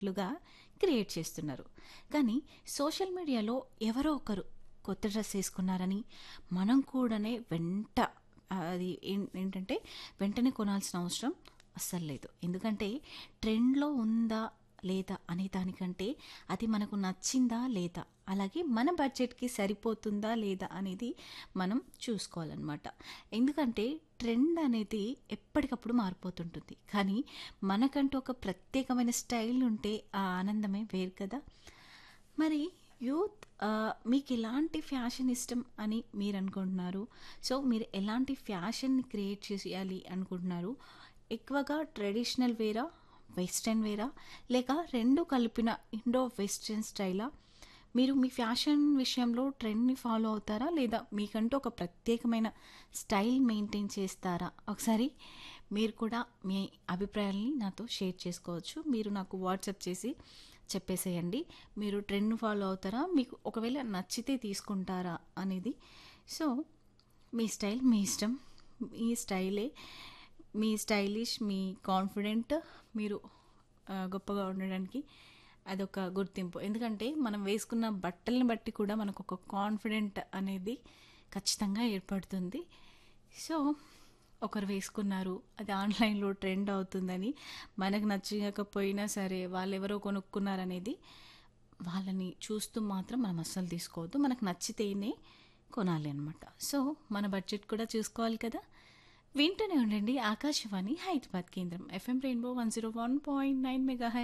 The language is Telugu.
లుగా క్రియేట్ చేస్తున్నారు కానీ సోషల్ మీడియాలో ఎవరో ఒకరు కొత్త డ్రెస్ వేసుకున్నారని మనం కూడానే వెంట అది ఏం- ఏంటంటే వెంటనే కొనాల్సిన అవసరం అస్సలు లేదు ఎందుకంటే ట్రెండ్లో ఉందా లేదా అనే దానికంటే అది మనకు నచ్చిందా లేదా అలాగే మన బడ్జెట్కి సరిపోతుందా లేదా అనేది మనం చూసుకోవాలన్నమాట ఎందుకంటే ట్రెండ్ అనేది ఎప్పటికప్పుడు మారిపోతుంటుంది కానీ మనకంటూ ఒక ప్రత్యేకమైన స్టైల్ ఉంటే ఆ ఆనందమే వేరు కదా మరి యూత్ ఆ, మీకు ఎలాంటి ఫ్యాషన్ ఇష్టం అని మీరు అనుకుంటున్నారు సో మీరు ఎలాంటి ఫ్యాషన్ని క్రియేట్ చేయాలి అనుకుంటున్నారు ఎక్కువగా ట్రెడిషనల్ వేరా వెస్ట్రన్ వేరా లేక రెండు కలిపిన ఇండో వెస్ట్రన్ స్టైలా మీరు మీ ఫ్యాషన్ విషయంలో ట్రెండ్ని ఫాలో అవుతారా లేదా మీకంటూ ఒక ప్రత్యేకమైన స్టైల్ మెయింటైన్ చేస్తారా ఒకసారి మీరు కూడా మీ అభిప్రాయాల్ని నాతో షేర్ చేసుకోవచ్చు మీరు నాకు వాట్సాప్ చేసి చెప్పేసేయండి మీరు ట్రెండ్ ఫాలో అవుతారా మీకు ఒకవేళ నచ్చితే తీసుకుంటారా అనేది సో మీ స్టైల్ మీ ఇష్టం మీ స్టైలే మీ స్టైలిష్ మీ కాన్ఫిడెంట్ మీరు ఆ, గొప్పగా ఉండడానికి అదొక గుర్తింపు ఎందుకంటే మనం వేసుకున్న బట్టల్ని బట్టి కూడా మనకు ఒక కాన్ఫిడెంట్ అనేది ఖచ్చితంగా ఏర్పడుతుంది సో ఒకరు వేసుకున్నారు అది ఆన్లైన్లో ట్రెండ్ అవుతుందని మనకు నచ్చకపోయినా సరే వాళ్ళు ఎవరో కొనుక్కున్నారనేది వాళ్ళని చూస్తూ మాత్రం మనం అస్సలు తీసుకోవద్దు మనకు నచ్చితేనే కొనాలి అనమాట సో మన బడ్జెట్ కూడా చూసుకోవాలి కదా వింటూనే ఉండండి ఆకాశవాణి హైదరాబాద్ కేంద్రం FM rainbow one zero one point nine mega